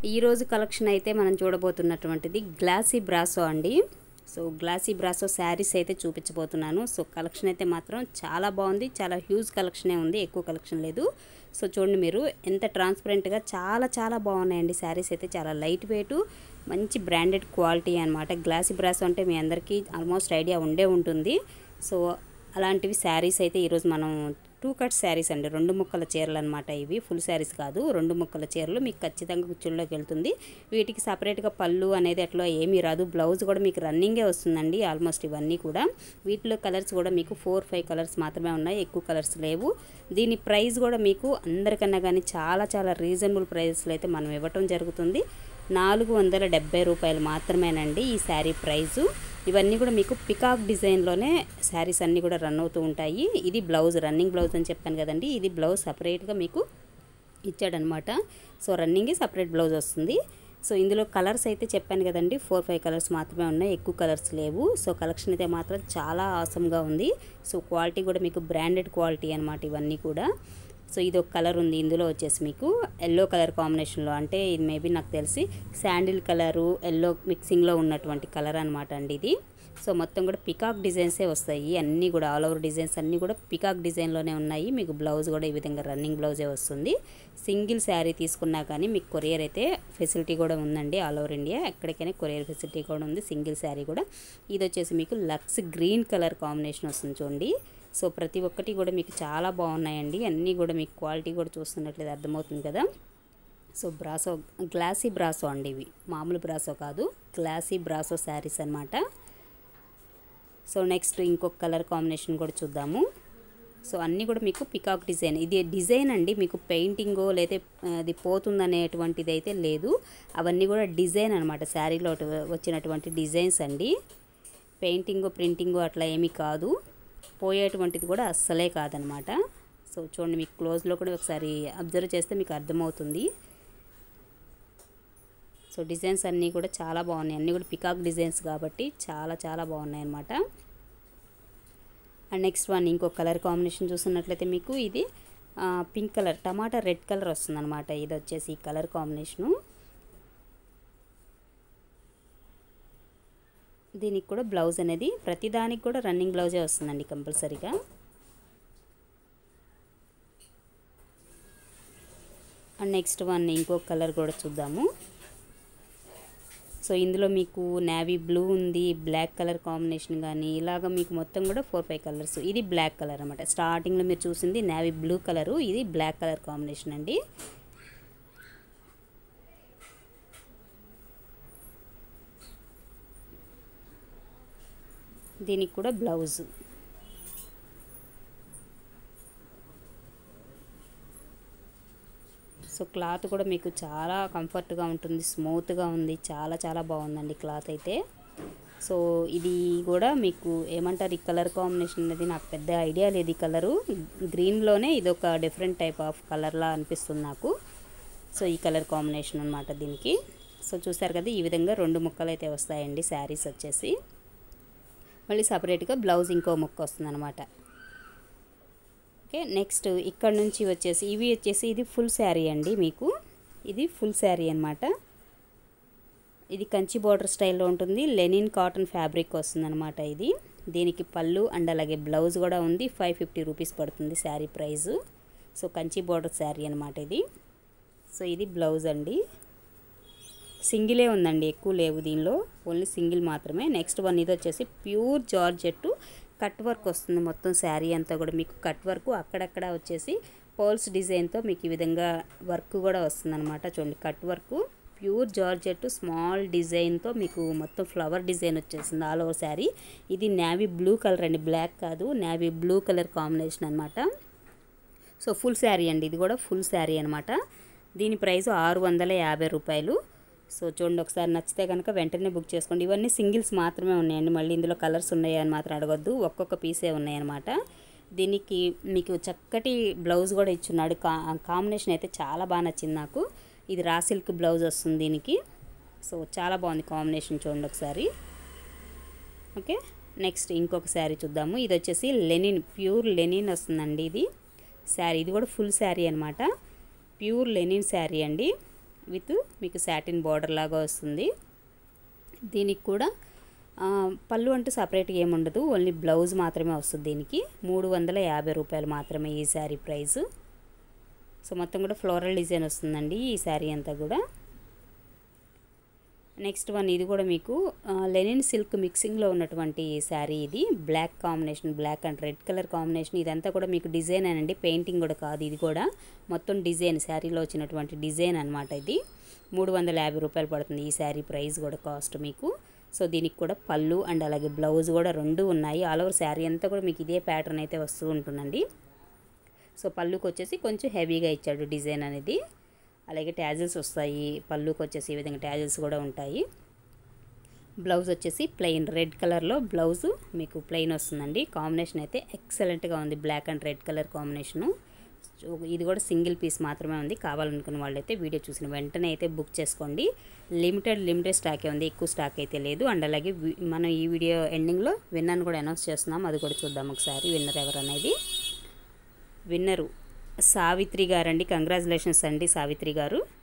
ఈరోజు కలెక్షన్ అయితే మనం చూడబోతున్నటువంటిది గ్లాసీ బ్రాసో అండి సో గ్లాసీ బ్రాసో శారీస్ అయితే చూపించబోతున్నాను సో కలెక్షన్ అయితే మాత్రం చాలా బాగుంది చాలా హ్యూజ్ కలెక్షనే ఉంది ఎక్కువ కలెక్షన్ లేదు సో చూడండి మీరు ఎంత ట్రాన్స్పరెంట్గా చాలా చాలా బాగున్నాయండి శారీస్ అయితే చాలా లైట్ వెయిట్ మంచి బ్రాండెడ్ క్వాలిటీ అనమాట గ్లాసీ బ్రాసో అంటే మీ అందరికీ ఆల్మోస్ట్ ఐడియా ఉండే ఉంటుంది సో అలాంటివి శారీస్ అయితే ఈరోజు మనం టూ కట్ శారీస్ అండి రెండు ముక్కల చీరలు అనమాట ఇవి ఫుల్ శారీస్ కాదు రెండు ముక్కల చీరలు మీకు ఖచ్చితంగా కుచ్చుల్లోకి వెళ్తుంది వీటికి సపరేట్గా పళ్ళు అనేది అట్లా ఏమీ రాదు బ్లౌజ్ కూడా మీకు రన్నింగే వస్తుందండి ఆల్మోస్ట్ ఇవన్నీ కూడా వీటిలో కలర్స్ కూడా మీకు ఫోర్ ఫైవ్ కలర్స్ మాత్రమే ఉన్నాయి ఎక్కువ కలర్స్ లేవు దీని ప్రైస్ కూడా మీకు అందరికన్నా కానీ చాలా చాలా రీజనబుల్ ప్రైస్లో అయితే మనం ఇవ్వటం జరుగుతుంది నాలుగు వందల డెబ్బై రూపాయలు మాత్రమేనండి ఈ శారీ ప్రైజు ఇవన్నీ కూడా మీకు పికాక్ డిజైన్లోనే శారీస్ అన్నీ కూడా రన్ అవుతూ ఉంటాయి ఇది బ్లౌజ్ రన్నింగ్ బ్లౌజ్ అని చెప్పాను కదండి ఇది బ్లౌజ్ సపరేట్గా మీకు ఇచ్చాడనమాట సో రన్నింగ్ సపరేట్ బ్లౌజ్ వస్తుంది సో ఇందులో కలర్స్ అయితే చెప్పాను కదండి ఫోర్ ఫైవ్ కలర్స్ మాత్రమే ఉన్నాయి ఎక్కువ కలర్స్ లేవు సో కలెక్షన్ అయితే మాత్రం చాలా ఆసమ్గా ఉంది సో క్వాలిటీ కూడా మీకు బ్రాండెడ్ క్వాలిటీ అనమాట ఇవన్నీ కూడా సో ఇది ఒక కలర్ ఉంది ఇందులో వచ్చేసి మీకు ఎల్లో కలర్ కాంబినేషన్లో అంటే ఇది మేబీ నాకు తెలిసి శాండిల్ కలరు ఎల్లో మిక్సింగ్లో ఉన్నటువంటి కలర్ అనమాట అండి ఇది సో మొత్తం కూడా పికాక్ డిజైన్సే వస్తాయి అన్నీ కూడా ఆల్ ఓవర్ డిజైన్స్ అన్నీ కూడా పికాక్ డిజైన్లోనే ఉన్నాయి మీకు బ్లౌజ్ కూడా ఈ విధంగా రన్నింగ్ బ్లౌజే వస్తుంది సింగిల్ శారీ తీసుకున్నా కానీ మీకు కొరియర్ అయితే ఫెసిలిటీ కూడా ఉందండి ఆల్ ఓవర్ ఇండియా ఎక్కడికైనా కొరియర్ ఫెసిలిటీ కూడా ఉంది సింగిల్ శారీ కూడా ఇది వచ్చేసి మీకు లక్స్ గ్రీన్ కలర్ కాంబినేషన్ వస్తుంది చూడండి సో ప్రతి ఒక్కటి కూడా మీకు చాలా బాగున్నాయండి అన్నీ కూడా మీకు క్వాలిటీ కూడా చూస్తున్నట్లయితే అర్థమవుతుంది కదా సో బ్రాసో గ్లాసీ బ్రాసో అండి ఇవి మామూలు బ్రాసో కాదు గ్లాసీ బ్రాసో శారీస్ అనమాట సో నెక్స్ట్ ఇంకొక కలర్ కాంబినేషన్ కూడా చూద్దాము సో అన్నీ కూడా మీకు పికాక్ డిజైన్ ఇది డిజైన్ అండి మీకు పెయింటింగో లేదా అది పోతుందనేటువంటిది అయితే లేదు అవన్నీ కూడా డిజైన్ అనమాట శారీలో వచ్చినటువంటి డిజైన్స్ అండి పెయింటింగ్ ప్రింటింగ్ అట్లా ఏమీ కాదు పోయేటువంటిది కూడా అస్సలే కాదనమాట సో చూడండి మీకు క్లోజ్లో కూడా ఒకసారి అబ్జర్వ్ చేస్తే మీకు అర్థమవుతుంది సో డిజైన్స్ అన్నీ కూడా చాలా బాగున్నాయి అన్నీ కూడా పికాక్ డిజైన్స్ కాబట్టి చాలా చాలా బాగున్నాయి అనమాట అండ్ నెక్స్ట్ వన్ ఇంకో కలర్ కాంబినేషన్ చూస్తున్నట్లయితే మీకు ఇది pink colour tomato red colour వస్తుందన్నమాట ఇది వచ్చేసి ఈ కలర్ కాంబినేషను దీనికి కూడా బ్లౌజ్ అనేది ప్రతిదానికి కూడా రన్నింగ్ బ్లౌజే వస్తుందండి కంపల్సరీగా అండ్ నెక్స్ట్ వన్ ఇంకో కలర్ కూడా చూద్దాము సో ఇందులో మీకు నేవీ బ్లూ ఉంది బ్లాక్ కలర్ కాంబినేషన్ కానీ ఇలాగ మీకు మొత్తం కూడా ఫోర్ ఫైవ్ కలర్స్ ఇది బ్లాక్ కలర్ అనమాట స్టార్టింగ్లో మీరు చూసింది నేవీ బ్లూ కలరు ఇది బ్లాక్ కలర్ కాంబినేషన్ అండి దీనికి కూడా బ్లౌజ్ సో క్లాత్ కూడా మీకు చాలా కంఫర్ట్గా ఉంటుంది స్మూత్గా ఉంది చాలా చాలా బాగుందండి క్లాత్ అయితే సో ఇది కూడా మీకు ఏమంటారు ఈ కలర్ కాంబినేషన్ అనేది నాకు పెద్ద ఐడియా లేదు ఈ కలరు గ్రీన్లోనే ఇది ఒక డిఫరెంట్ టైప్ ఆఫ్ కలర్లా అనిపిస్తుంది నాకు సో ఈ కలర్ కాంబినేషన్ అనమాట దీనికి సో చూసారు కదా ఈ విధంగా రెండు ముక్కలు అయితే వస్తాయండి శారీస్ వచ్చేసి మళ్ళీ సపరేట్గా బ్లౌజ్ ఇంకో ముక్క వస్తుందన్నమాట ఓకే నెక్స్ట్ ఇక్కడ నుంచి వచ్చేసి ఇవి వచ్చేసి ఇది ఫుల్ శారీ అండి మీకు ఇది ఫుల్ శారీ అనమాట ఇది కంచి బార్డర్ స్టైల్లో ఉంటుంది లెనిన్ కాటన్ ఫ్యాబ్రిక్ వస్తుందన్నమాట ఇది దీనికి పళ్ళు అండ్ అలాగే బ్లౌజ్ కూడా ఉంది ఫైవ్ ఫిఫ్టీ రూపీస్ పడుతుంది sari price so Kanchi border sari అనమాట ఇది సో ఇది బ్లౌజ్ అండి సింగిలే ఉందండి ఎక్కువ లేవు దీనిలో ఓన్లీ సింగిల్ మాత్రమే నెక్స్ట్ వన్ ఇది వచ్చేసి ప్యూర్ జార్జెట్ కట్ వర్క్ వస్తుంది మొత్తం శారీ అంతా కూడా మీకు కట్ వర్క్ అక్కడక్కడ వచ్చేసి పర్ల్స్ డిజైన్తో మీకు ఈ విధంగా వర్క్ కూడా వస్తుంది అనమాట చూడండి cut work pure georgette small డిజైన్తో మీకు మొత్తం ఫ్లవర్ డిజైన్ వచ్చేసింది ఆల్ ఓవర్ శారీ ఇది నేవీ బ్లూ కలర్ అండి బ్లాక్ కాదు నేవీ బ్లూ కలర్ కాంబినేషన్ అనమాట సో ఫుల్ శారీ అండి ఇది కూడా ఫుల్ శారీ అనమాట దీని ప్రైస్ ఆరు వందల యాభై రూపాయలు సో చూడండి ఒకసారి నచ్చితే కనుక వెంటనే బుక్ చేసుకోండి ఇవన్నీ సింగిల్స్ మాత్రమే ఉన్నాయండి మళ్ళీ ఇందులో కలర్స్ ఉన్నాయా అని మాత్రం అడగొద్దు ఒక్కొక్క పీసే ఉన్నాయన్నమాట దీనికి మీకు చక్కటి బ్లౌజ్ కూడా ఇచ్చున్నాడు కా కాంబినేషన్ అయితే చాలా బాగా నచ్చింది నాకు ఇది రా సిల్క్ బ్లౌజ్ వస్తుంది దీనికి సో చాలా బాగుంది కాంబినేషన్ చూడండి ఒకసారి ఓకే నెక్స్ట్ ఇంకొక శారీ చూద్దాము ఇది వచ్చేసి లెనిన్ ప్యూర్ లెనిన్ వస్తుందండి ఇది శారీ ఇది కూడా ఫుల్ శారీ అనమాట ప్యూర్ లెనిన్ శారీ అండి విత్ మీకు సాటిన్ బార్డర్ లాగా వస్తుంది దీనికి కూడా ఆ, పళ్ళు అంటూ సపరేట్గా ఏమి ఉండదు ఓన్లీ బ్లౌజ్ మాత్రమే వస్తుంది దీనికి మూడు వందల యాభై రూపాయలు మాత్రమే ఈ శారీ ప్రైస్ సో మొత్తం కూడా ఫ్లోరల్ డిజైన్ వస్తుందండి ఈ శారీ అంతా కూడా నెక్స్ట్ వన్ ఇది కూడా మీకు ఆ, లెనిన్ సిల్క్ మిక్సింగ్లో ఉన్నటువంటి శారీ ఇది black combination black and red colour combination ఇదంతా కూడా మీకు డిజైన్ అనండి పెయింటింగ్ కూడా కాదు ఇది కూడా మొత్తం డిజైన్ శారీలో వచ్చినటువంటి డిజైన్ అనమాట ఇది మూడు వందల యాభై రూపాయలు పడుతుంది ఈ శారీ ప్రైస్ కూడా కాస్ట్ మీకు సో దీనికి కూడా పళ్ళు అండ్ అలాగే బ్లౌజ్ కూడా రెండు ఉన్నాయి ఆల్ ఓవర్ శారీ అంతా కూడా మీకు ఇదే ప్యాటర్న్ అయితే వస్తూ ఉంటుందండి సో పళ్ళుకి వచ్చేసి కొంచెం హెవీగా ఇచ్చాడు డిజైన్ అనేది అలాగే ట్యాజిల్స్ వస్తాయి పళ్ళుకి వచ్చేసి ఈ విధంగా ట్యాజిల్స్ కూడా ఉంటాయి బ్లౌజ్ వచ్చేసి ప్లెయిన్ రెడ్ కలర్లో బ్లౌజ్ మీకు ప్లెయిన్ వస్తుందండి కాంబినేషన్ అయితే ఎక్సలెంట్గా ఉంది black and red colour combination so ఇది కూడా సింగిల్ పీస్ మాత్రమే ఉంది కావాలనుకున్న వాళ్ళైతే వీడియో చూసిన వెంటనే అయితే బుక్ చేసుకోండి లిమిటెడ్ లిమిటెడ్ స్టాకే ఉంది ఎక్కువ స్టాక్ అయితే లేదు అండ్ అలాగే వి- మనం ఈ వీడియో ఎండింగ్లో విన్నర్ని కూడా అనౌన్స్ చేస్తున్నాం అది కూడా చూద్దాం ఒకసారి విన్నర్ ఎవరు అనేది విన్నరు సావిత్రి గారండి కంగ్రాచులేషన్స్ అండి సావిత్రి గారు